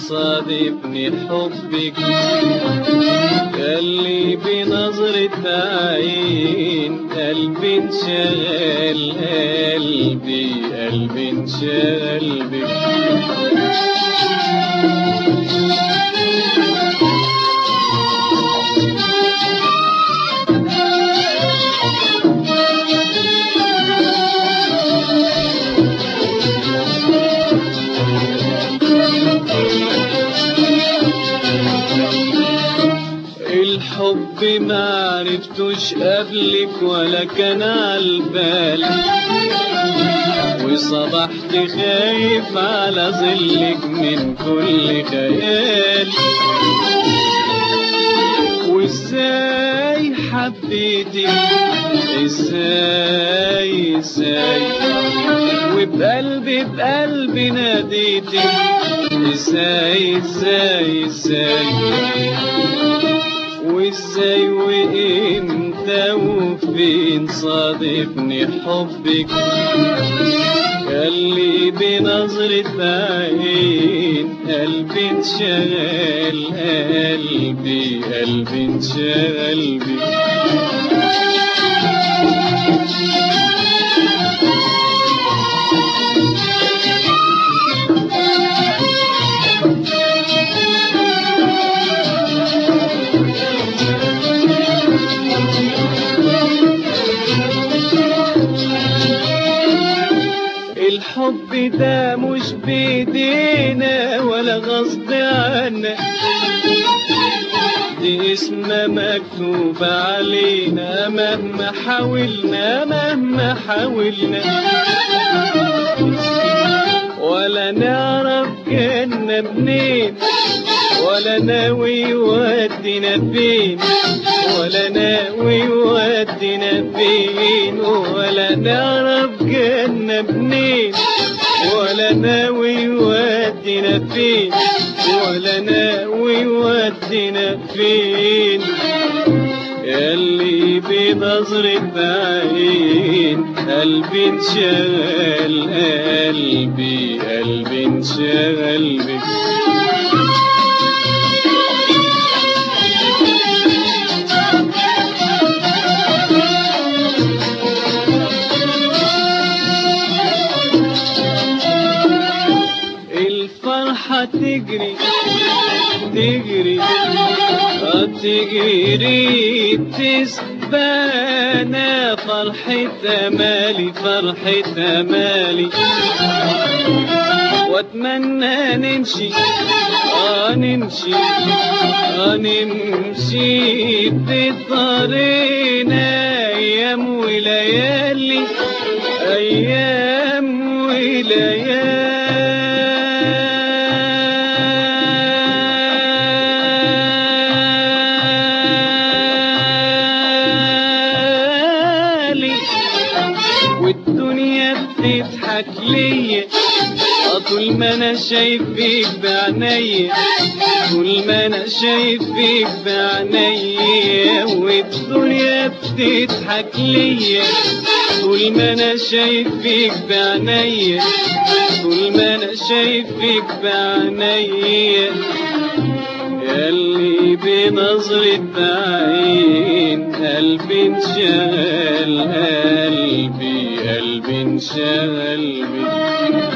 صادفني حبك اللي بنظرة عين قلبي انشغل قلبي قلبي انشغل بك الحب ما عرفتوش قبلك ولا كان عالبال وصبحت خايف على ظلك من كل خيال وازاي حبيتك ازاي ازاي وبقلبي بقلبي ناديتك ازاي ازاي ازاي وازاي وامتى وفين صادفني حبك اللي بنظرة عين قلبي انشغل قلبي قلبي انشغل بك الحب ده مش بيدينا ولا غصب عنا دي اسمها مكتوب علينا مهما حاولنا مهما حاولنا ولا نعرف جنة منين ولا ناوي يودينا فين ولا ناوي يودينا فين ولا نعرف جنة منين ولا ناوي يودينا فين ولا ناوي يودينا فين ياللي بنظرة عين قلبي انشغل قلبي قلبي انشغل بك الفرحة تجري تجري آه تجري تسبانا فرحة أمالي فرحة أمالي واتمنى نمشي اه نمشي اه نمشي بطريقنا ايام وليالي ايام وليالي والدنيا بتضحك ليا آه طول ما انا شايف فيك بعينيا طول ما انا شايف فيك بعينيا والدنيا بتضحك ليا طول ما انا شايف فيك بعينيا طول ما انا شايف فيك بعينيا ياللي بنظرة عين قلبي انشغل قلبي قلبي انشغل بك